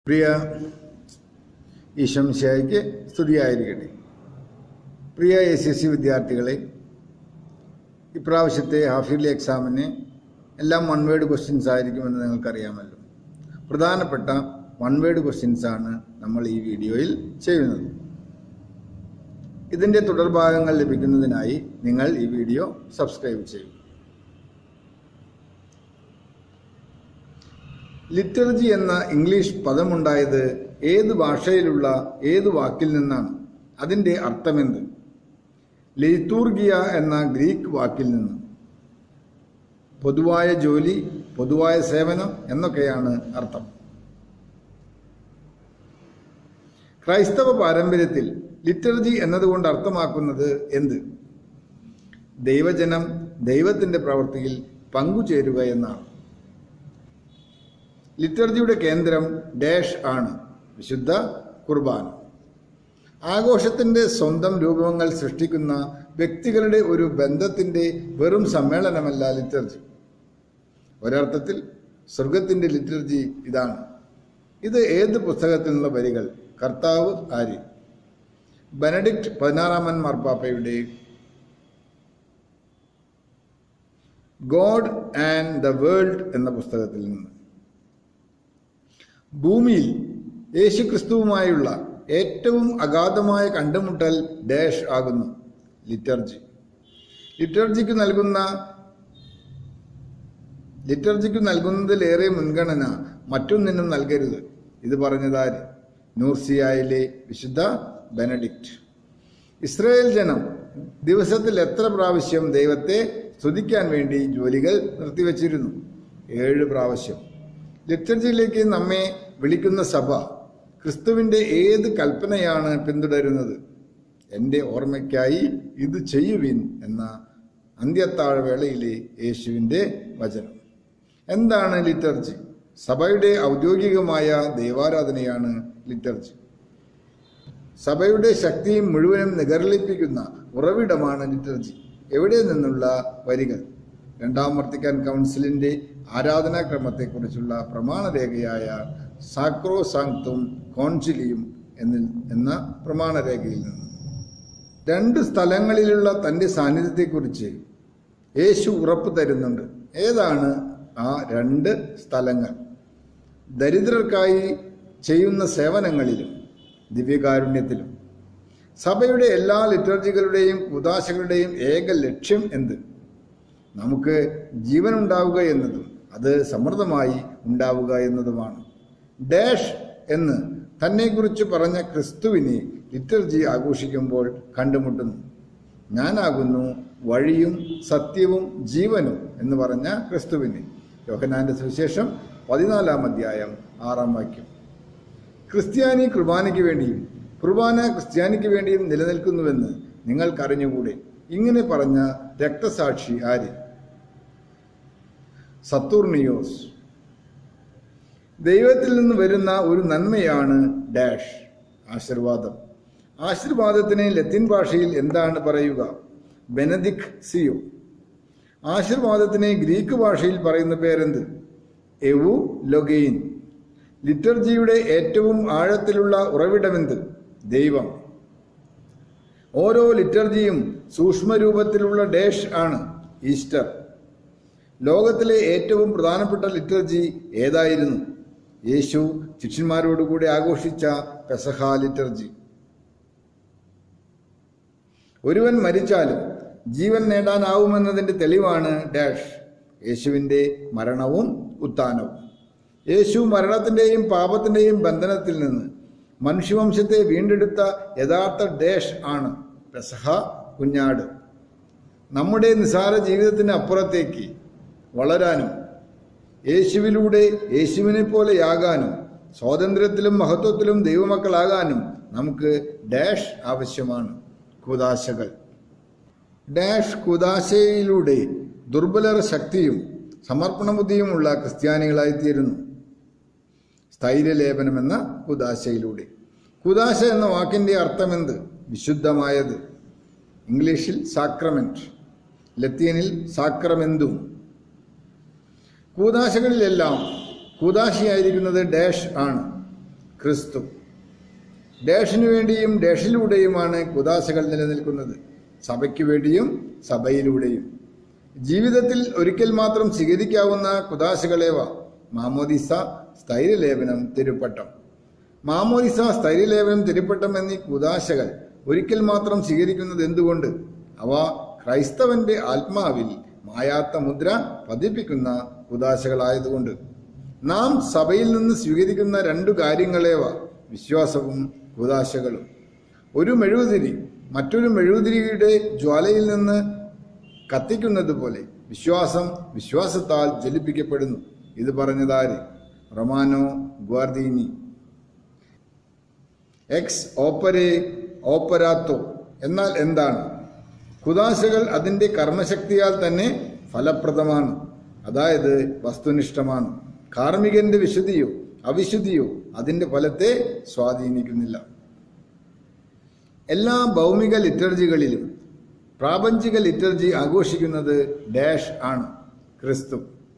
പ്രിയ ഈശംശയ്ക്ക് സ്തുതിയായിരിക്കട്ടെ പ്രിയ S S C വിദ്യാർത്ഥികളെ ഇപ്രാവശ്യത്തെ ഹാഫ് ഇയർലി എക്സാമിന് എല്ലാം വൺ വേർഡ് ക്വസ്റ്റ്യൻസ് ആയിരിക്കുമെന്ന് നിങ്ങൾക്കറിയാമല്ലോ പ്രധാനപ്പെട്ട വൺ വേർഡ് ക്വസ്റ്റ്യൻസ് ആണ് നമ്മൾ ഈ വീഡിയോയിൽ ചെയ്യുന്നത് ഇതിൻ്റെ തുടർഭാഗങ്ങൾ ലഭിക്കുന്നതിനായി നിങ്ങൾ ഈ വീഡിയോ സബ്സ്ക്രൈബ് ചെയ്യും ലിറ്റർജി എന്ന ഇംഗ്ലീഷ് പദമുണ്ടായത് ഏത് ഭാഷയിലുള്ള ഏത് വാക്കിൽ നിന്നാണ് അതിൻ്റെ അർത്ഥമെന്ത് ലിത്തൂർഗിയ എന്ന ഗ്രീക്ക് വാക്കിൽ നിന്ന് പൊതുവായ ജോലി പൊതുവായ സേവനം എന്നൊക്കെയാണ് അർത്ഥം ക്രൈസ്തവ പാരമ്പര്യത്തിൽ ലിറ്റർജി എന്നതുകൊണ്ട് അർത്ഥമാക്കുന്നത് എന്ത് ദൈവജനം ദൈവത്തിന്റെ പ്രവൃത്തിയിൽ പങ്കുചേരുക എന്നാണ് ലിറ്റർജിയുടെ കേന്ദ്രം ഡാഷ് ആണ് വിശുദ്ധ കുർബാന ആഘോഷത്തിന്റെ സ്വന്തം രൂപങ്ങൾ സൃഷ്ടിക്കുന്ന വ്യക്തികളുടെ ഒരു ബന്ധത്തിന്റെ വെറും സമ്മേളനമല്ല ലിറ്റർജി ഒരർത്ഥത്തിൽ സ്വർഗത്തിന്റെ ലിറ്റർജി ഇതാണ് ഇത് ഏത് പുസ്തകത്തിൽ നിന്നുള്ള വരികൾ കർത്താവ് ആര് ബെനഡിക്റ്റ് പതിനാറാമൻ മാർപ്പാപ്പയുടെ ഗോഡ് ആൻഡ് ദ വേൾഡ് എന്ന പുസ്തകത്തിൽ നിന്ന് ഭൂമിയിൽ യേശുക്രിസ്തുവുമായുള്ള ഏറ്റവും അഗാധമായ കണ്ടുമുട്ടൽ ഡാഷ് ആകുന്നു ലിറ്റർജി ലിറ്റർജിക്ക് നൽകുന്ന ലിറ്റർജിക്ക് നൽകുന്നതിലേറെ മുൻഗണന മറ്റൊന്നിനും നൽകരുത് ഇത് പറഞ്ഞതാര് നൂർസിയായിലെ വിശുദ്ധ ബെനഡിക്റ്റ് ഇസ്രായേൽ ജനം ദിവസത്തിൽ എത്ര പ്രാവശ്യം ദൈവത്തെ സ്തുതിക്കാൻ വേണ്ടി ജോലികൾ നിർത്തിവച്ചിരുന്നു ഏഴ് പ്രാവശ്യം ലിറ്റർജിയിലേക്ക് നമ്മെ വിളിക്കുന്ന സഭ ക്രിസ്തുവിന്റെ ഏത് കൽപ്പനയാണ് പിന്തുടരുന്നത് എൻ്റെ ഓർമ്മയ്ക്കായി ഇത് ചെയ്യുവിൻ എന്ന അന്ത്യത്താഴവേളയിലെ യേശുവിൻ്റെ വചനം എന്താണ് ലിറ്റർജി സഭയുടെ ഔദ്യോഗികമായ ദൈവാരാധനയാണ് ലിറ്റർജി സഭയുടെ ശക്തി മുഴുവനും നിഗർലിപ്പിക്കുന്ന ഉറവിടമാണ് ലിറ്റർജി എവിടെ നിന്നുള്ള വരികൾ രണ്ടാം വർത്തിക്കാൻ കൗൺസിലിന്റെ ആരാധനാക്രമത്തെക്കുറിച്ചുള്ള പ്രമാണരേഖയായ സാക്രോ സാങ്തും കോൺസിലിയും എന്നിൽ എന്ന പ്രമാണരേഖയിൽ നിന്ന് രണ്ട് സ്ഥലങ്ങളിലുള്ള തൻ്റെ സാന്നിധ്യത്തെക്കുറിച്ച് യേശു ഉറപ്പ് തരുന്നുണ്ട് ഏതാണ് ആ രണ്ട് സ്ഥലങ്ങൾ ദരിദ്രർക്കായി ചെയ്യുന്ന സേവനങ്ങളിലും ദിവ്യകാരുണ്യത്തിലും സഭയുടെ എല്ലാ ലിറ്റർജികളുടെയും ഉദാശകളുടെയും ഏക ലക്ഷ്യം എന്ത് നമുക്ക് ജീവൻ ഉണ്ടാവുക എന്നതും അത് സമൃദ്ധമായി ഉണ്ടാവുക എന്നതുമാണ് ഡാഷ് എന്ന് തന്നെക്കുറിച്ച് പറഞ്ഞ ക്രിസ്തുവിനെ ലിറ്റർജി ആഘോഷിക്കുമ്പോൾ കണ്ടുമുട്ടുന്നു ഞാനാകുന്നു വഴിയും സത്യവും ജീവനും എന്ന് പറഞ്ഞ ക്രിസ്തുവിനെ യോഹനാന്റെ സുവിശേഷം പതിനാലാം അധ്യായം ആറാം വാക്യം ക്രിസ്ത്യാനി കുർബാനയ്ക്ക് വേണ്ടിയും കുർബാന ക്രിസ്ത്യാനിക്ക് വേണ്ടിയും നിലനിൽക്കുന്നുവെന്ന് നിങ്ങൾക്കറിഞ്ഞുകൂടെ ഇങ്ങനെ പറഞ്ഞ രക്തസാക്ഷി ആര് സത്തൂർണിയോസ് ദൈവത്തിൽ നിന്ന് വരുന്ന ഒരു നന്മയാണ് ഡാഷ് ആശീർവാദം ആശീർവാദത്തിന് ലത്തിൻ ഭാഷയിൽ എന്താണ് പറയുക ബെനദിക് സിയോ ആശീർവാദത്തിന് ഗ്രീക്ക് ഭാഷയിൽ പറയുന്ന പേരെന്ത് എവു ലൊഗെയിൻ ലിറ്റർജിയുടെ ഏറ്റവും ആഴത്തിലുള്ള ഉറവിടമെന്ത് ദൈവം ഓരോ ലിറ്റർജിയും സൂക്ഷ്മരൂപത്തിലുള്ള ഡേഷ് ആണ് ഈസ്റ്റർ ലോകത്തിലെ ഏറ്റവും പ്രധാനപ്പെട്ട ലിറ്റർജി ഏതായിരുന്നു യേശു ശിഷ്യന്മാരോടുകൂടി ആഘോഷിച്ച പെസഹ ലിറ്റർജി ഒരുവൻ മരിച്ചാലും ജീവൻ നേടാനാവുമെന്നതിന്റെ തെളിവാണ് ഡാഷ് യേശുവിന്റെ മരണവും ഉത്ഥാനവും യേശു മരണത്തിന്റെയും പാപത്തിന്റെയും ബന്ധനത്തിൽ നിന്ന് മനുഷ്യവംശത്തെ വീണ്ടെടുത്ത യഥാർത്ഥ ഡേഷ് ആണ് പെസഹ കുഞ്ഞാട് നമ്മുടെ നിസാര ജീവിതത്തിന് അപ്പുറത്തേക്ക് വളരാനും യേശുവിലൂടെ യേശുവിനെ പോലെയാകാനും സ്വാതന്ത്ര്യത്തിലും മഹത്വത്തിലും ദൈവമക്കളാകാനും നമുക്ക് ഡാഷ് ആവശ്യമാണ് കുദാശകൾ ഡാഷ് കുദാശയിലൂടെ ദുർബലർ ശക്തിയും സമർപ്പണബുദ്ധിയുമുള്ള ക്രിസ്ത്യാനികളായിത്തീരുന്നു സ്ഥൈര്യലേപനം എന്ന കുദാശയിലൂടെ കുദാശ എന്ന വാക്കിന്റെ അർത്ഥമെന്ത് വിശുദ്ധമായത് ഇംഗ്ലീഷിൽ സാക്രമെന്റ് ലത്തീനിൽ സാക്രമെന്തും കൂതാശകളിലെല്ലാം കൂതാശിയായിരിക്കുന്നത് ഡാഷ് ആണ് ക്രിസ്തു ഡാഷിനു വേണ്ടിയും ഡാഷിലൂടെയുമാണ് കുദാശകൾ നിലനിൽക്കുന്നത് സഭയ്ക്ക് വേണ്ടിയും സഭയിലൂടെയും ജീവിതത്തിൽ ഒരിക്കൽ മാത്രം സ്വീകരിക്കാവുന്ന കുദാശകളേവ മാമോദിസ സ്ഥൈര്യലേപനം തിരുപ്പട്ടം മാമോദിസ സ്ഥൈര്യലേപനം തിരുപ്പട്ടം എന്നീ കുദാശകൾ ഒരിക്കൽ മാത്രം സ്വീകരിക്കുന്നത് എന്തുകൊണ്ട് അവ ക്രൈസ്തവന്റെ ആത്മാവിൽ മായാത്ത മുദ്ര പതിപ്പിക്കുന്ന കുദാശകളായതുകൊണ്ട് നാം സഭയിൽ നിന്ന് സ്വീകരിക്കുന്ന രണ്ടു കാര്യങ്ങളേവ വിശ്വാസവും കുദാശകളും ഒരു മെഴുകുതിരി മറ്റൊരു മെഴുകുതിരിയുടെ ജ്വാലയിൽ നിന്ന് കത്തിക്കുന്നത് പോലെ വിശ്വാസം വിശ്വാസത്താൽ ജ്വലിപ്പിക്കപ്പെടുന്നു ഇത് പറഞ്ഞതാര് റൊമാനോ ഗ്വാർദീനി എക്സ് ഓപ്പരെ ഓപ്പരാത്തോ എന്നാൽ എന്താണ് കുദാശകൾ അതിന്റെ കർമ്മശക്തിയാൽ തന്നെ ഫലപ്രദമാണ് അതായത് വസ്തുനിഷ്ഠമാണ് കാർമികന്റെ വിശുദ്ധിയോ അവിശുദ്ധിയോ അതിന്റെ ഫലത്തെ സ്വാധീനിക്കുന്നില്ല എല്ലാ ഭൗമിക ലിറ്റർജികളിലും പ്രാപഞ്ചിക ലിറ്റർജി ആഘോഷിക്കുന്നത് ഡാഷ് ആണ് ക്രിസ്തു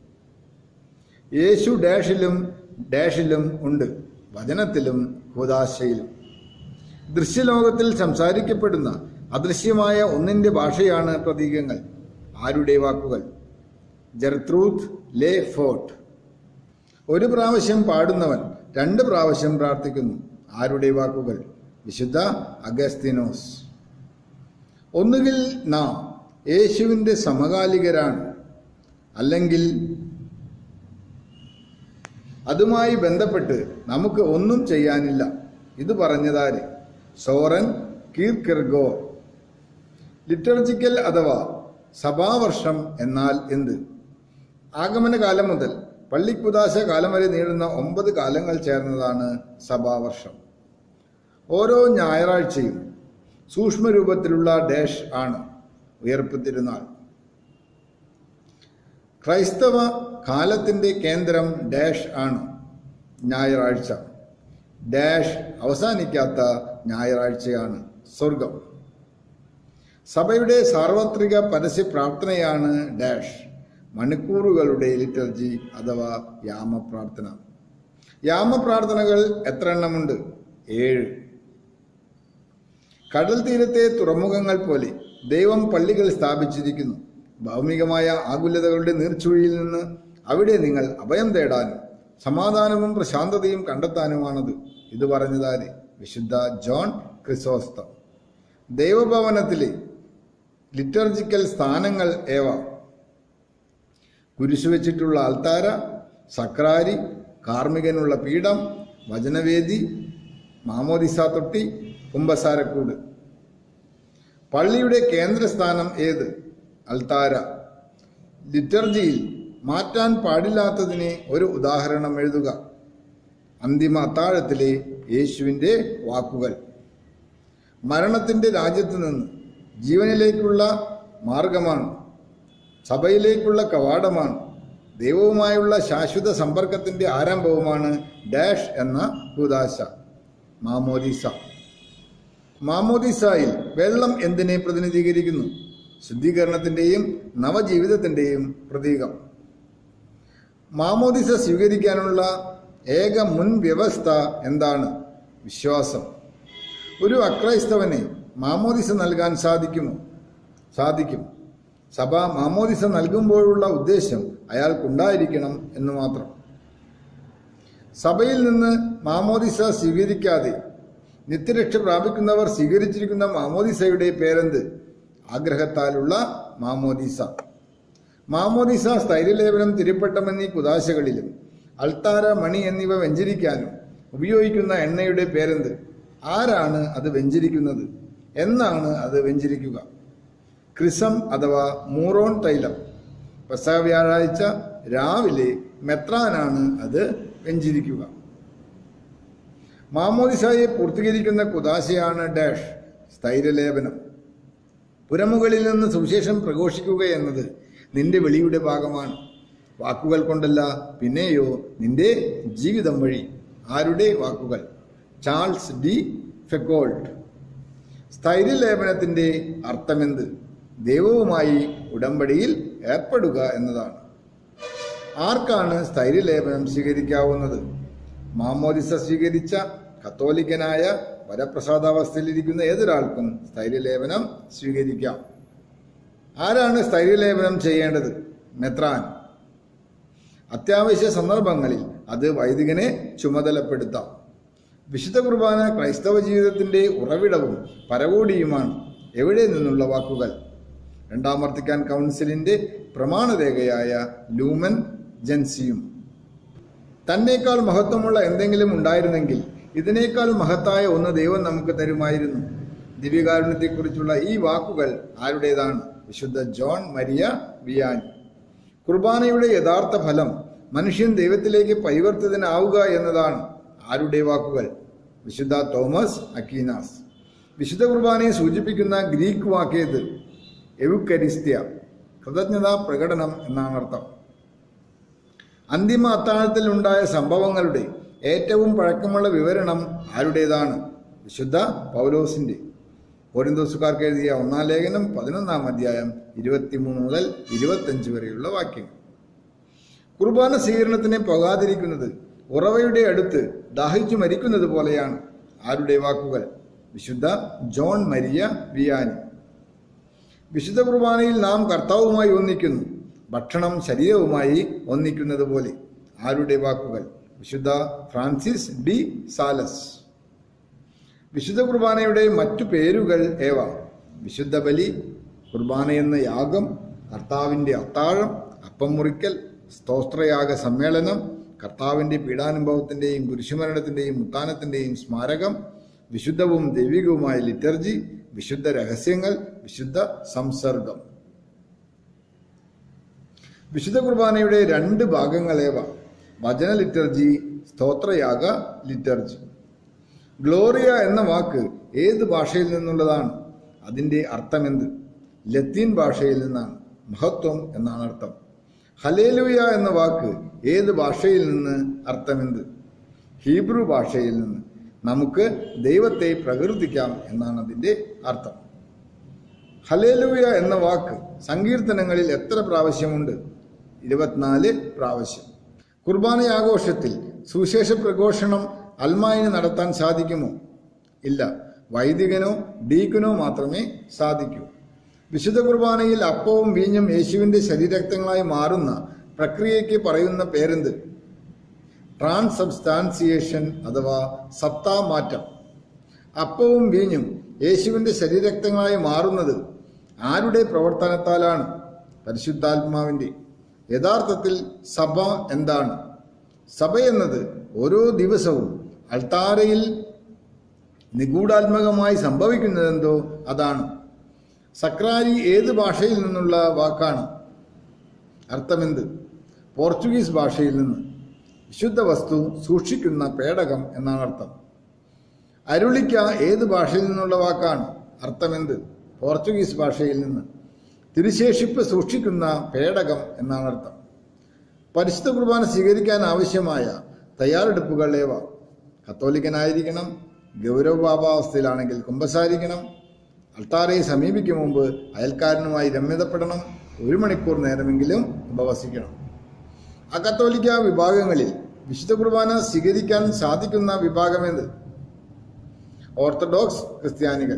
യേശു ഡാഷിലും ഡാഷിലും ഉണ്ട് വചനത്തിലും കുദാശയിലും ദൃശ്യലോകത്തിൽ സംസാരിക്കപ്പെടുന്ന അദൃശ്യമായ ഒന്നിന്റെ ഭാഷയാണ് പ്രതീകങ്ങൾ ആരുടെ വാക്കുകൾ ജർത്രൂത്ത് ലേ ഫോർട്ട് ഒരു പ്രാവശ്യം പാടുന്നവൻ രണ്ട് പ്രാവശ്യം പ്രാർത്ഥിക്കുന്നു ആരുടെ വാക്കുകൾ വിശുദ്ധ അഗസ്തിനോസ് ഒന്നുകിൽ നാം യേശുവിൻ്റെ സമകാലികരാണ് അല്ലെങ്കിൽ അതുമായി ബന്ധപ്പെട്ട് നമുക്ക് ഒന്നും ചെയ്യാനില്ല ഇത് പറഞ്ഞതാര് സോറൻ കീർക്കിർഗോ ലിറ്റർജിക്കൽ അഥവാ സഭാവർഷം എന്നാൽ എന്ത് ആഗമനകാലം മുതൽ പള്ളിക്കുദാശ കാലം വരെ നീളുന്ന ഒമ്പത് കാലങ്ങൾ ചേർന്നതാണ് സഭാവർഷം ഓരോ ഞായറാഴ്ചയും സൂക്ഷ്മരൂപത്തിലുള്ള ഡാഷ് ആണ് ഉയർപ്പ് തിരുനാൾ ക്രൈസ്തവ കാലത്തിന്റെ കേന്ദ്രം ഡാഷ് ആണ് ഞായറാഴ്ച ഡാഷ് അവസാനിക്കാത്ത ഞായറാഴ്ചയാണ് സ്വർഗം സഭയുടെ സാർവത്രിക പരസ്യ പ്രാർത്ഥനയാണ് ഡാഷ് മണിക്കൂറുകളുടെ ലിറ്റർജി അഥവാ യാമപ്രാർത്ഥന യാമപ്രാർത്ഥനകൾ എത്ര എണ്ണമുണ്ട് ഏഴ് കടൽ തീരത്തെ തുറമുഖങ്ങൾ പോലെ ദൈവം പള്ളികൾ സ്ഥാപിച്ചിരിക്കുന്നു ഭൗമികമായ ആകുലതകളുടെ നീർച്ചുഴിയിൽ നിന്ന് അവിടെ നിങ്ങൾ അഭയം തേടാനും സമാധാനവും പ്രശാന്തതയും കണ്ടെത്താനുമാണത് ഇത് പറഞ്ഞതാര് വിശുദ്ധ ജോൺ ക്രിസോസ്തം ദൈവഭവനത്തിലെ ലിറ്റർജിക്കൽ സ്ഥാനങ്ങൾ ഏവ കുരിശു വെച്ചിട്ടുള്ള അൾത്താര സക്രാരി കാർമികനുള്ള പീഠം വചനവേദി മാമോദിസ തൊട്ടി കുംഭസാരക്കൂട് പള്ളിയുടെ കേന്ദ്രസ്ഥാനം ഏത് അൾത്താര ലിറ്റർജിയിൽ മാറ്റാൻ പാടില്ലാത്തതിനെ ഒരു ഉദാഹരണം എഴുതുക അന്തിമ അത്താഴത്തിലെ യേശുവിൻ്റെ വാക്കുകൾ മരണത്തിൻ്റെ രാജ്യത്ത് നിന്ന് ജീവനിലേക്കുള്ള മാർഗമാണ് സഭയിലേക്കുള്ള കവാടമാണ് ദൈവവുമായുള്ള ശാശ്വത സമ്പർക്കത്തിന്റെ ആരംഭവുമാണ് ഡാഷ് എന്ന കൂദാശ മാമോദിസ മാമോദിസായിൽ വെള്ളം എന്തിനെ പ്രതിനിധീകരിക്കുന്നു ശുദ്ധീകരണത്തിന്റെയും നവജീവിതത്തിന്റെയും പ്രതീകം മാമോദിസ സ്വീകരിക്കാനുള്ള ഏക മുൻ വ്യവസ്ഥ എന്താണ് വിശ്വാസം ഒരു അക്രൈസ്തവനെ മാമോദിസ നൽകാൻ സാധിക്കുമോ സാധിക്കും സഭ മാമോദിസ നൽകുമ്പോഴുള്ള ഉദ്ദേശം അയാൾക്കുണ്ടായിരിക്കണം എന്ന് മാത്രം സഭയിൽ നിന്ന് മാമോദിസ സ്വീകരിക്കാതെ നിത്യരക്ഷ പ്രാപിക്കുന്നവർ സ്വീകരിച്ചിരിക്കുന്ന മാമോദിസയുടെ പേരെന്ത് ആഗ്രഹത്താലുള്ള മാമോദിസ മാമോദിസ സ്ഥൈര്യലേപനം തിരുപ്പട്ടം എന്നീ കുദാശകളിലും അൾത്താര മണി എന്നിവ വെഞ്ചരിക്കാനും ഉപയോഗിക്കുന്ന എണ്ണയുടെ പേരെന്ത് ആരാണ് അത് വെഞ്ചരിക്കുന്നത് എന്നാണ് അത് വെഞ്ചരിക്കുക ക്രിസം അഥവാ മൂറോൺ തൈലം പെസഹ വ്യാഴാഴ്ച രാവിലെ മെത്രാനാണ് അത് വെഞ്ചരിക്കുക മാമോദിസായെ പൂർത്തീകരിക്കുന്ന കുദാശയാണ് ഡാഷ് സ്ഥൈര്യലേപനം പുരമുകളിൽ നിന്ന് സുവിശേഷം പ്രഘോഷിക്കുക എന്നത് നിന്റെ വെളിയുടെ ഭാഗമാണ് വാക്കുകൾ കൊണ്ടല്ല പിന്നെയോ നിന്റെ ജീവിതം വഴി ആരുടെ വാക്കുകൾ ചാൾസ് ഡി ഫെക്കോൾട്ട് സ്ഥൈര്യലേപനത്തിന്റെ അർത്ഥമെന്ത് ദൈവവുമായി ഉടമ്പടിയിൽ ഏർപ്പെടുക എന്നതാണ് ആർക്കാണ് സ്ഥൈര്യലേപനം സ്വീകരിക്കാവുന്നത് മാമോദിസ സ്വീകരിച്ച കത്തോലിക്കനായ വരപ്രസാദാവസ്ഥയിലിരിക്കുന്ന ഏതൊരാൾക്കും സ്ഥൈര്യലേപനം സ്വീകരിക്കാം ആരാണ് സ്ഥൈര്യലേപനം ചെയ്യേണ്ടത് മെത്രാൻ അത്യാവശ്യ സന്ദർഭങ്ങളിൽ അത് വൈദികനെ ചുമതലപ്പെടുത്താം വിശുദ്ധ കുർബാന ക്രൈസ്തവ ജീവിതത്തിന്റെ ഉറവിടവും പരകോടിയുമാണ് എവിടെ നിന്നുള്ള വാക്കുകൾ രണ്ടാം വർത്തിക്കാൻ കൗൺസിലിന്റെ പ്രമാണരേഖയായ ലൂമൻ ജൻസിയും തന്നേക്കാൾ മഹത്വമുള്ള എന്തെങ്കിലും ഉണ്ടായിരുന്നെങ്കിൽ ഇതിനേക്കാൾ മഹത്തായ ഒന്ന് ദൈവം നമുക്ക് തരുമായിരുന്നു ദിവ്യകാരുണ്യത്തെക്കുറിച്ചുള്ള ഈ വാക്കുകൾ ആരുടേതാണ് വിശുദ്ധ ജോൺ മരിയ വിയാനി കുർബാനയുടെ യഥാർത്ഥ ഫലം മനുഷ്യൻ ദൈവത്തിലേക്ക് പരിവർത്തിതനാവുക എന്നതാണ് ആരുടെ വാക്കുകൾ വിശുദ്ധ തോമസ് അക്കീനാസ് വിശുദ്ധ കുർബാനയെ സൂചിപ്പിക്കുന്ന ഗ്രീക്ക് വാക്കേത് എവുക്കരിസ്ത്യ കൃതജ്ഞതാ പ്രകടനം എന്നാണ് അർത്ഥം അന്തിമ അത്താഴത്തിൽ ഉണ്ടായ സംഭവങ്ങളുടെ ഏറ്റവും പഴക്കമുള്ള വിവരണം ആരുടേതാണ് വിശുദ്ധ പൗലോസിന്റെ കോരിന്തോസുകാർക്ക് എഴുതിയ ഒന്നാം ലേഖനം പതിനൊന്നാം അധ്യായം ഇരുപത്തിമൂന്ന് മുതൽ ഇരുപത്തഞ്ച് വരെയുള്ള വാക്യങ്ങൾ കുർബാന സ്വീകരണത്തിനെ പോകാതിരിക്കുന്നത് ഉറവയുടെ അടുത്ത് ദാഹിച്ചു മരിക്കുന്നത് പോലെയാണ് ആരുടെ വാക്കുകൾ വിശുദ്ധ ജോൺ മരിയ വിയാനി വിശുദ്ധ കുർബാനയിൽ നാം കർത്താവുമായി ഒന്നിക്കുന്നു ഭക്ഷണം ശരീരവുമായി ഒന്നിക്കുന്നത് പോലെ ആരുടെ വാക്കുകൾ വിശുദ്ധ ഫ്രാൻസിസ് ഡി സാലസ് വിശുദ്ധ കുർബാനയുടെ മറ്റു പേരുകൾ ഏവ വിശുദ്ധ ബലി കുർബാന എന്ന യാഗം കർത്താവിൻ്റെ അത്താഴം അപ്പം മുറിക്കൽ സ്തോത്രയാഗ സമ്മേളനം കർത്താവിൻ്റെ പീഡാനുഭവത്തിൻ്റെയും കുരിശുമരണത്തിൻ്റെയും മുത്താനത്തിൻ്റെയും സ്മാരകം വിശുദ്ധവും ദൈവികവുമായ ലിറ്റർജി വിശുദ്ധ രഹസ്യങ്ങൾ വിശുദ്ധ സംസർഗം വിശുദ്ധ കുർബാനയുടെ രണ്ട് ഭാഗങ്ങളേവ വചന ലിറ്റർജി സ്തോത്രയാഗ ലിറ്റർജി ഗ്ലോറിയ എന്ന വാക്ക് ഏത് ഭാഷയിൽ നിന്നുള്ളതാണ് അതിൻ്റെ അർത്ഥമെന്ത് ലത്തീൻ ഭാഷയിൽ നിന്നാണ് മഹത്വം എന്നാണ് അർത്ഥം ഹലേലുയ എന്ന വാക്ക് ഏത് ഭാഷയിൽ നിന്ന് അർത്ഥമെന്ത് ഹീബ്രു ഭാഷയിൽ നിന്ന് നമുക്ക് ദൈവത്തെ പ്രകീർത്തിക്കാം എന്നാണ് അതിൻ്റെ അർത്ഥം ഹലേലുയ എന്ന വാക്ക് സങ്കീർത്തനങ്ങളിൽ എത്ര പ്രാവശ്യമുണ്ട് ഇരുപത്തിനാല് പ്രാവശ്യം കുർബാന ആഘോഷത്തിൽ സുവിശേഷ പ്രഘോഷണം അൽമായിന് നടത്താൻ സാധിക്കുമോ ഇല്ല വൈദികനോ ഡീക്കനോ മാത്രമേ സാധിക്കൂ വിശുദ്ധ കുർബാനയിൽ അപ്പവും വീഞ്ഞും യേശുവിന്റെ ശരീരക്തങ്ങളായി മാറുന്ന പ്രക്രിയയ്ക്ക് പറയുന്ന പേരെന്ത് ട്രാൻസബ്സ്റ്റാൻസിയേഷൻ അഥവാ സത്താമാറ്റം അപ്പവും വീഞ്ഞും യേശുവിന്റെ ശരീരക്തങ്ങളായി മാറുന്നത് ആരുടെ പ്രവർത്തനത്താലാണ് പരിശുദ്ധാത്മാവിന്റെ യഥാർത്ഥത്തിൽ സഭ എന്താണ് സഭ എന്നത് ഓരോ ദിവസവും അൾത്താരയിൽ നിഗൂഢാത്മകമായി സംഭവിക്കുന്നതെന്തോ അതാണ് സക്രാരി ഏത് ഭാഷയിൽ നിന്നുള്ള വാക്കാണ് അർത്ഥമെന്ത് പോർച്ചുഗീസ് ഭാഷയിൽ നിന്ന് വിശുദ്ധ വസ്തു സൂക്ഷിക്കുന്ന പേടകം എന്നാണ് അർത്ഥം അരുളിക്ക ഏത് ഭാഷയിൽ നിന്നുള്ള വാക്കാണ് അർത്ഥമെന്ത് പോർച്ചുഗീസ് ഭാഷയിൽ നിന്ന് തിരുശേഷിപ്പ് സൂക്ഷിക്കുന്ന പേടകം എന്നാണ് അർത്ഥം പരിശുദ്ധ കുർബാന സ്വീകരിക്കാൻ ആവശ്യമായ തയ്യാറെടുപ്പുകൾ ഏവ കത്തോലിക്കനായിരിക്കണം ഗൗരവഭാവാവസ്ഥയിലാണെങ്കിൽ കുമ്പസാരിക്കണം അൾത്താരയെ സമീപിക്കും മുമ്പ് അയൽക്കാരനുമായി രമ്യതപ്പെടണം ഒരു മണിക്കൂർ നേരമെങ്കിലും ഉപവസിക്കണം അകത്തോലിക്ക വിഭാഗങ്ങളിൽ വിശുദ്ധ കുർബാന സ്വീകരിക്കാൻ സാധിക്കുന്ന വിഭാഗമെന്ത് ഓർത്തഡോക്സ് ക്രിസ്ത്യാനികൾ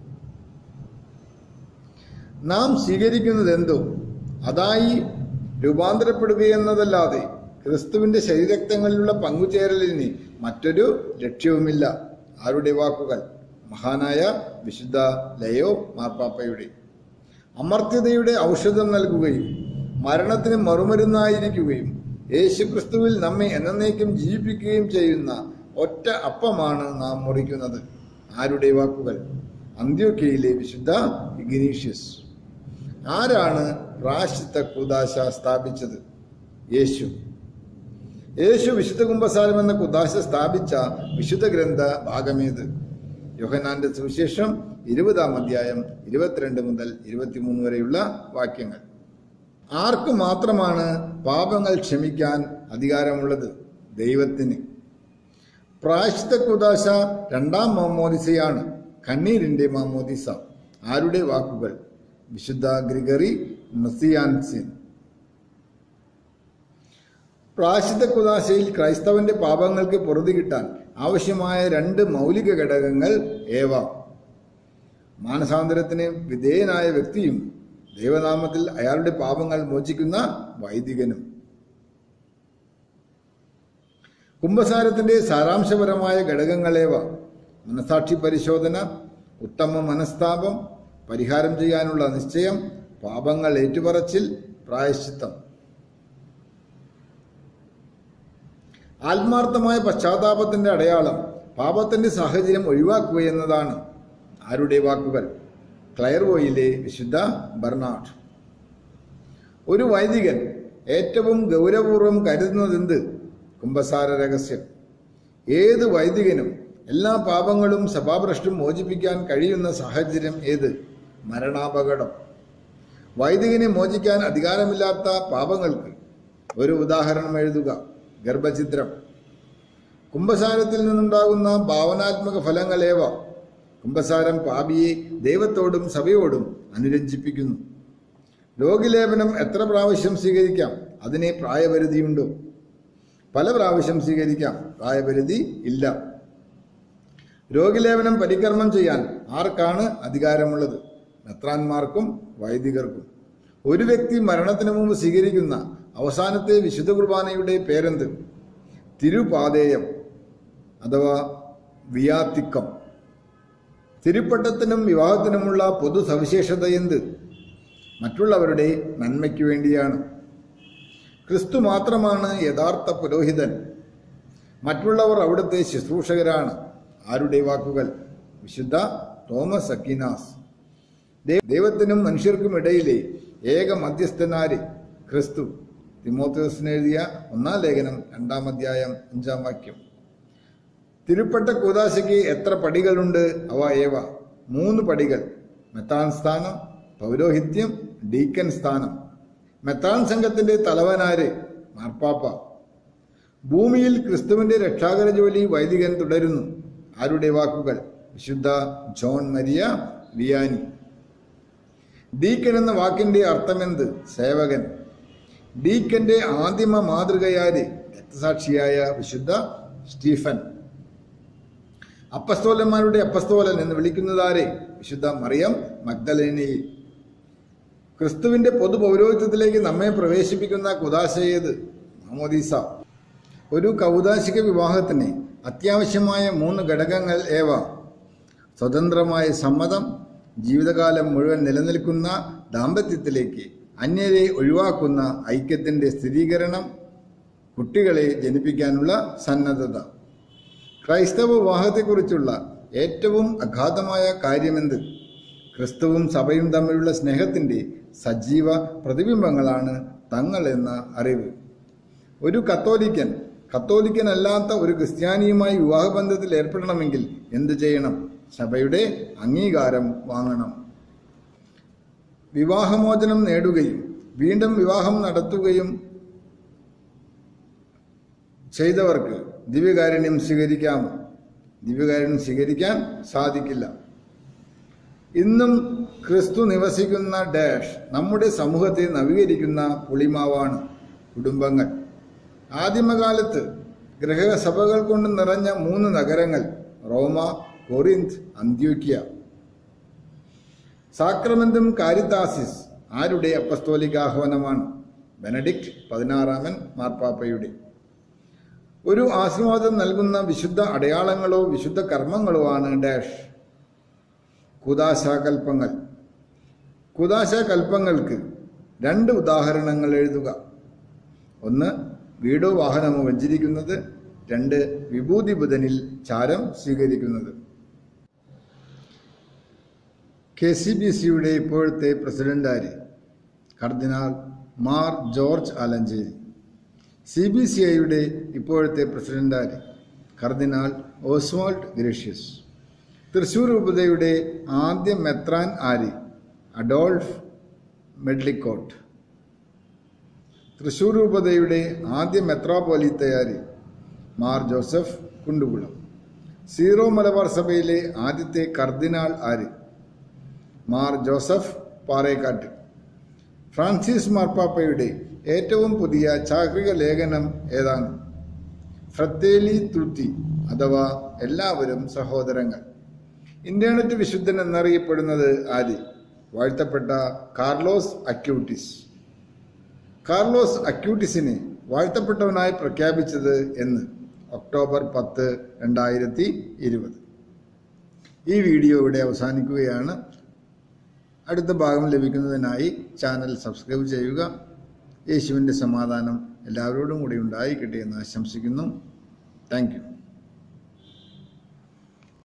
നാം സ്വീകരിക്കുന്നത് എന്തോ അതായി രൂപാന്തരപ്പെടുകയെന്നതല്ലാതെ ക്രിസ്തുവിന്റെ ശരീരക്തങ്ങളിലുള്ള പങ്കുചേരലിന് മറ്റൊരു ലക്ഷ്യവുമില്ല ആരുടെ വാക്കുകൾ മഹാനായ വിശുദ്ധ ലയോ മാർപ്പാപ്പയുടെ അമർത്യതയുടെ ഔഷധം നൽകുകയും മരണത്തിന് മറുമരുന്നായിരിക്കുകയും യേശുക്രിസ്തുവിൽ നമ്മെ എന്നേക്കും ജീവിപ്പിക്കുകയും ചെയ്യുന്ന ഒറ്റ അപ്പമാണ് നാം മുറിക്കുന്നത് ആരുടെ വാക്കുകൾ അന്ത്യോക്കയിലെ വിശുദ്ധ ഇഗ്നീഷ്യസ് ആരാണ് പ്രാശ്ചിത്ത കുദാശ സ്ഥാപിച്ചത് യേശു യേശു വിശുദ്ധ കുംഭസാരം എന്ന കുദാശ സ്ഥാപിച്ച വിശുദ്ധ ഗ്രന്ഥ ഭാഗമേത് യോഹനാന്റെ സുവിശേഷം ഇരുപതാം അധ്യായം ഇരുപത്തിരണ്ട് മുതൽ ഇരുപത്തിമൂന്ന് വരെയുള്ള വാക്യങ്ങൾ ആർക്ക് മാത്രമാണ് പാപങ്ങൾ ക്ഷമിക്കാൻ അധികാരമുള്ളത് ദൈവത്തിന് പ്രായശ്ചിത്ത കുദാശ രണ്ടാം മാമോദിസയാണ് കണ്ണീരിന്റെ മാമോദിസ ആരുടെ വാക്കുകൾ വിശുദ്ധ ഗ്രിഗറി നസിയാൻസിൻ പ്രാശിത കുദാശയിൽ ക്രൈസ്തവന്റെ പാപങ്ങൾക്ക് പൊറുതി കിട്ടാൻ ആവശ്യമായ രണ്ട് മൗലിക ഘടകങ്ങൾ ഏവ മാനസാന്തരത്തിന് വിധേയനായ വ്യക്തിയും ദൈവനാമത്തിൽ അയാളുടെ പാപങ്ങൾ മോചിക്കുന്ന വൈദികനും കുംഭസാരത്തിന്റെ സാരാംശപരമായ ഘടകങ്ങളേവ മനസാക്ഷി പരിശോധന ഉത്തമ മനസ്താപം പരിഹാരം ചെയ്യാനുള്ള നിശ്ചയം പാപങ്ങൾ ഏറ്റുപറച്ചിൽ പ്രായശ്ചിത്തം ആത്മാർത്ഥമായ പശ്ചാത്താപത്തിന്റെ അടയാളം പാപത്തിന്റെ സാഹചര്യം ഒഴിവാക്കുക എന്നതാണ് ആരുടെ വാക്കുകൾ ക്ലയർവോയിലെ വിശുദ്ധ ബർണാഡ് ഒരു വൈദികൻ ഏറ്റവും ഗൗരവപൂർവ്വം കരുതുന്നതെന്ത് കുംഭസാര രഹസ്യം ഏത് വൈദികനും എല്ലാ പാപങ്ങളും സഭാഭ്രഷ്ടും മോചിപ്പിക്കാൻ കഴിയുന്ന സാഹചര്യം ഏത് മരണാപകടം വൈദികനെ മോചിക്കാൻ അധികാരമില്ലാത്ത പാപങ്ങൾക്ക് ഒരു ഉദാഹരണം എഴുതുക ഗർഭഛിദ്രം കുംഭസാരത്തിൽ നിന്നുണ്ടാകുന്ന ഭാവനാത്മക ഫലങ്ങളേവ കുംഭസാരം പാപിയെ ദൈവത്തോടും സഭയോടും അനുരഞ്ജിപ്പിക്കുന്നു രോഗിലേപനം എത്ര പ്രാവശ്യം സ്വീകരിക്കാം അതിനെ പ്രായപരിധിയുണ്ടോ പല പ്രാവശ്യം സ്വീകരിക്കാം പ്രായപരിധി ഇല്ല രോഗിലേപനം പരികർമ്മം ചെയ്യാൻ ആർക്കാണ് അധികാരമുള്ളത് മെത്രാന്മാർക്കും വൈദികർക്കും ഒരു വ്യക്തി മരണത്തിന് മുമ്പ് സ്വീകരിക്കുന്ന അവസാനത്തെ വിശുദ്ധ കുർബാനയുടെ പേരെന്ത് തിരുപാതേയം അഥവാ വിയാത്തിക്കം തിരുപ്പട്ടത്തിനും വിവാഹത്തിനുമുള്ള പൊതു സവിശേഷത എന്ത് മറ്റുള്ളവരുടെ നന്മയ്ക്ക് വേണ്ടിയാണ് ക്രിസ്തു മാത്രമാണ് യഥാർത്ഥ പുരോഹിതൻ മറ്റുള്ളവർ അവിടുത്തെ ശുശ്രൂഷകരാണ് ആരുടെ വാക്കുകൾ വിശുദ്ധ തോമസ് അക്കിനാസ് ദൈ- ദൈവത്തിനും മനുഷ്യർക്കും ഇടയിലെ ഏക മധ്യസ്ഥനാര് ക്രിസ്തു തിമോത്തോസിന് എഴുതിയ ഒന്നാം ലേഖനം രണ്ടാം അധ്യായം അഞ്ചാം വാക്യം തിരുപ്പട്ട കൂതാശയ്ക്ക് എത്ര പടികളുണ്ട് അവ ഏവ മൂന്ന് പടികൾ മെത്താൻ സ്ഥാനം പൗരോഹിത്യം ഡീക്കൻ സ്ഥാനം മെത്താൻ സംഘത്തിന്റെ തലവനാര് മാർപ്പാപ്പ ഭൂമിയിൽ ക്രിസ്തുവിന്റെ രക്ഷാകര ജോലി വൈദികൻ തുടരുന്നു ആരുടെ വാക്കുകൾ വിശുദ്ധ ജോൺ മരിയ വിയാനി ഡീക്കൻ എന്ന വാക്കിന്റെ അർത്ഥമെന്ത് സേവകൻ ഡീക്കന്റെ ആദിമ മാതൃകയാര് രക്തസാക്ഷിയായ വിശുദ്ധ സ്റ്റീഫൻ അപ്പസ്തോലന്മാരുടെ അപ്പസ്തോലൻ എന്ന് വിളിക്കുന്നതാരെ വിശുദ്ധ മറിയം മഗ്ദലേനയെ ക്രിസ്തുവിന്റെ പൊതു പൗരോഹിത്യത്തിലേക്ക് നമ്മെ പ്രവേശിപ്പിക്കുന്ന കുദാശയേത് മാമോദീസ ഒരു കൗദാശിക വിവാഹത്തിന് അത്യാവശ്യമായ മൂന്ന് ഘടകങ്ങൾ ഏവ സ്വതന്ത്രമായ സമ്മതം ജീവിതകാലം മുഴുവൻ നിലനിൽക്കുന്ന ദാമ്പത്യത്തിലേക്ക് അന്യരെ ഒഴിവാക്കുന്ന ഐക്യത്തിന്റെ സ്ഥിരീകരണം കുട്ടികളെ ജനിപ്പിക്കാനുള്ള സന്നദ്ധത ക്രൈസ്തവ വിവാഹത്തെക്കുറിച്ചുള്ള ഏറ്റവും അഗാധമായ കാര്യമെന്ത് ക്രിസ്തുവും സഭയും തമ്മിലുള്ള സ്നേഹത്തിന്റെ സജീവ പ്രതിബിംബങ്ങളാണ് തങ്ങൾ എന്ന അറിവ് ഒരു കത്തോലിക്കൻ കത്തോലിക്കനല്ലാത്ത ഒരു ക്രിസ്ത്യാനിയുമായി വിവാഹബന്ധത്തിൽ ഏർപ്പെടണമെങ്കിൽ എന്തു ചെയ്യണം സഭയുടെ അംഗീകാരം വാങ്ങണം വിവാഹമോചനം നേടുകയും വീണ്ടും വിവാഹം നടത്തുകയും ചെയ്തവർക്ക് ദിവ്യകാരുണ്യം സ്വീകരിക്കാമോ ദിവ്യകാരുണ്യം സ്വീകരിക്കാൻ സാധിക്കില്ല ഇന്നും ക്രിസ്തു നിവസിക്കുന്ന ഡാഷ് നമ്മുടെ സമൂഹത്തെ നവീകരിക്കുന്ന പുളിമാവാണ് കുടുംബങ്ങൾ ആദിമകാലത്ത് ഗ്രഹസഭകൾ കൊണ്ട് നിറഞ്ഞ മൂന്ന് നഗരങ്ങൾ റോമ കൊറിന്ത് അന്ത്യോക്യ സാക്രമെന്തും കാരിത്താസിസ് ആരുടെ അപ്പസ്തോലിക ആഹ്വാനമാണ് ബെനഡിക്ട് പതിനാറാമൻ മാർപ്പാപ്പയുടെ ഒരു ആശീർവാദം നൽകുന്ന വിശുദ്ധ അടയാളങ്ങളോ വിശുദ്ധ കർമ്മങ്ങളോ ആണ് ഡാഷ് കുദാശാകൽപ്പങ്ങൾ കുദാശാകൽപ്പങ്ങൾക്ക് രണ്ട് ഉദാഹരണങ്ങൾ എഴുതുക ഒന്ന് വീടോ വാഹനമോ വഞ്ചിരിക്കുന്നത് രണ്ട് വിഭൂതി ബുധനിൽ ചാരം സ്വീകരിക്കുന്നത് കെ സി ബി സിയുടെ ഇപ്പോഴത്തെ പ്രസിഡന്റ് ആര് cardinal Mar George Alencherry C B C ഐയുടെ ഇപ്പോഴത്തെ പ്രസിഡന്റ് ആര് കർദിനാൾ ഓസ്വാൾഡ് ഗ്രേഷ്യസ് തൃശൂർ ഉപതയുടെ ആദ്യ മെത്രാൻ ആര് അഡോൾഫ് മെഡ്ലിക്കോട്ട് തൃശൂർ ഉപതയുടെ ആദ്യ മെത്രാപോലിത്തയാര് മാർ ജോസഫ് കുണ്ടുകുളം സീറോ മലബാർ സഭയിലെ ആദ്യത്തെ കർദിനാൾ ആര് മാർ ജോസഫ് പാറേക്കാട്ട് ഫ്രാൻസിസ് മാർപ്പാപ്പയുടെ ഏറ്റവും പുതിയ ചാക്രിക ലേഖനം ഏതാണ് ഫ്രത്തേലി തുർത്തി അഥവാ എല്ലാവരും സഹോദരങ്ങൾ ഇന്റർനെറ്റ് വിശുദ്ധൻ എന്നറിയപ്പെടുന്നത് ആര് വാഴ്ത്തപ്പെട്ട കാർലോസ് അക്യൂട്ടിസ് കാർലോസ് അക്യൂട്ടിസിനെ വാഴ്ത്തപ്പെട്ടവനായി പ്രഖ്യാപിച്ചത് എന്ന് ഒക്ടോബർ പത്ത് രണ്ടായിരത്തി ഇരുപത് ഈ വീഡിയോ ഇവിടെ അവസാനിക്കുകയാണ് അടുത്ത ഭാഗം ലഭിക്കുന്നതിനായി ചാനൽ സബ്സ്ക്രൈബ് ചെയ്യുക യേശുവിൻ്റെ സമാധാനം എല്ലാവരോടും കൂടി ഉണ്ടായിക്കട്ടെ എന്ന് ആശംസിക്കുന്നു താങ്ക് യു